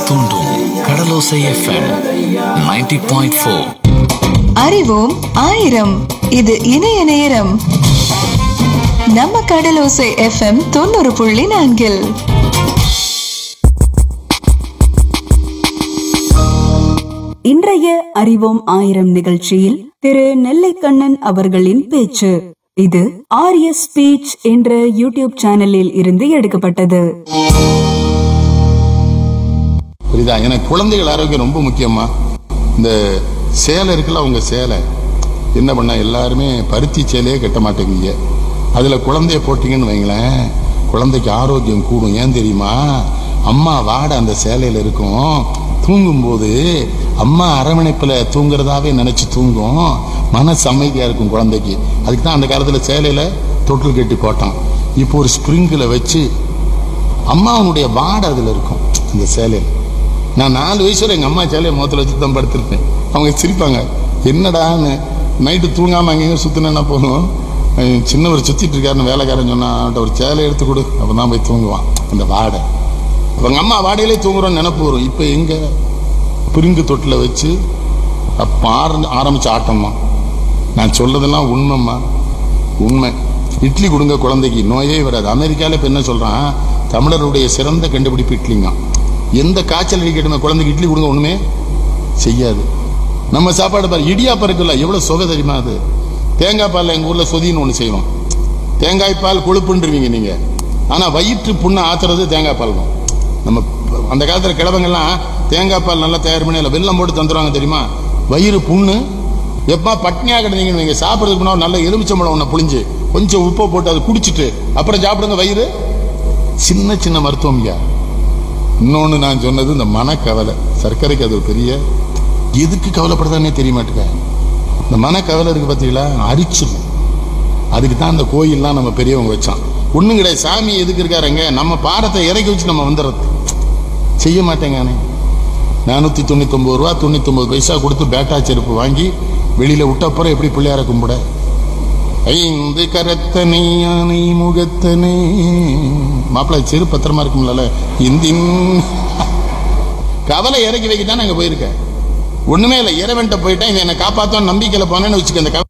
தூண்டும் கடலோசை FM 90.4 point four அறிவோம் ஆயிரம் இது இணைய நேரம் நம்ம கடலோசை எஃப்எம் தொண்ணூறு புள்ளி நான்கில் இன்றைய அறிவோம் ஆயிரம் நிகழ்ச்சியில் திரு நெல்லைக்கண்ணன் அவர்களின் பேச்சு இது ஆர்ய ஸ்பீச் என்ற யூடியூப் சேனலில் இருந்து எடுக்கப்பட்டது புரியுதா எனக்கு குழந்தைகள் ஆரோக்கியம் ரொம்ப முக்கியமா இந்த சேலை இருக்குல்ல அவங்க சேலை என்ன பண்ண எல்லாருமே பருத்தி சேலையே கட்ட மாட்டேங்குங்க அதுல குழந்தைய போட்டீங்கன்னு வைங்களேன் குழந்தைக்கு ஆரோக்கியம் கூடும் ஏன் தெரியுமா அம்மா வாடை அந்த சேலையில இருக்கும் தூங்கும்போது அம்மா அரவணைப்புல தூங்குறதாவே நினைச்சு தூங்கும் மனசு அமைதியா இருக்கும் குழந்தைக்கு அதுக்கு தான் அந்த காலத்துல சேலையில தொட்டில் கட்டி போட்டான் இப்போ ஒரு ஸ்ப்ரிங்கில் வச்சு அம்மாவனுடைய வாடை அதில் இருக்கும் இந்த சேலையில் நான் நாலு வயசு வரை எங்கள் அம்மா சேலையை முகத்தில் வச்சு தான் படுத்திருப்பேன் அவங்க சிரிப்பாங்க என்னடான்னு நைட்டு தூங்காமல் அங்கேயும் சுற்றினா போகும் அஹ் சின்னவர் சுற்றிட்டு இருக்காருன்னு வேலைக்காரன் சொன்னா அவன்கிட்ட ஒரு சேலை எடுத்து கொடு அப்போ தான் போய் தூங்குவான் அந்த வாடை அப்போ எங்கள் அம்மா வாடையிலே தூங்குறோன்னு நினப்பு வரும் இப்போ எங்கே பிரிங்கு தொட்டில் வச்சு அப்போ ஆர ஆரம்பிச்ச ஆட்டம்மா நான் சொல்றதெல்லாம் உண்மைம்மா உண்மை இட்லி கொடுங்க குழந்தைக்கு நோயே வராது அமெரிக்கால இப்ப என்ன சொல்றான் தமிழருடைய சிறந்த கண்டுபிடிப்பு இட்லிங்க எந்த காய்ச்சல் அடிக்கட்டுமே குழந்தைக்கு இட்லி கொடுங்க ஒண்ணுமே செய்யாது நம்ம சாப்பாடு பாரு இடியாப்பம் இருக்குல்ல எவ்வளவு சுவை தெரியுமா அது தேங்காய் பால்ல எங்க ஊர்ல சொதின்னு ஒண்ணு செய்வோம் தேங்காய் பால் கொழுப்புன்றீங்க நீங்க ஆனா வயிற்று புண்ணை ஆத்துறது தேங்காய் பால் தான் நம்ம அந்த காலத்துல கிழவங்கெல்லாம் தேங்காய் பால் நல்லா தயார் பண்ணி அதுல வெல்லம் போட்டு தந்துருவாங்க தெரியுமா வயிறு புண்ணு எப்பா பட்னியா கிடந்தீங்கன்னு வைங்க சாப்பிட்றதுக்கு முன்னாடி நல்ல எலுமிச்சம்பழம் ஒன்று புளிஞ்சு கொஞ்சம் உப்பை போட்டு அதை குடிச்சிட்டு அப்புறம் சாப்பிடுங்க வயிறு சின்ன சின்ன மருத்துவம் ஐயா இன்னொன்று நான் சொன்னது இந்த மனக்கவலை சர்க்கரைக்கு அது ஒரு பெரிய எதுக்கு கவலைப்படுதானே தெரிய மாட்டேங்க இந்த மனக்கவலை இருக்கு பார்த்தீங்களா அரிச்சிடும் அதுக்கு தான் இந்த கோயில்லாம் நம்ம பெரியவங்க வச்சான் ஒண்ணும் கிடையாது சாமி எதுக்கு இருக்காருங்க நம்ம பாரத்தை இறக்கி வச்சு நம்ம வந்துடுறது செய்ய மாட்டேங்கானே நானூற்றி தொண்ணூத்தொம்பது ரூபா தொண்ணூத்தொம்பது பைசா கொடுத்து பேட்டா செருப்பு வாங்கி வெளியில விட்டப்புறம் எப்படி பிள்ளையார கும்பிட ஐந்து கரத்தனை யானை முகத்தனே மாப்பிள்ளை செருப்பு பத்திரமா இருக்கும்ல இந்தின் கவலை இறக்கி வைக்க தான் அங்க போயிருக்கேன் ஒண்ணுமே இல்லை இறைவன்ட்ட போயிட்டேன் இவன் என்னை காப்பாத்தான் நம்பிக்கையில போனேன்னு வச்சுக்க அந்த கவலை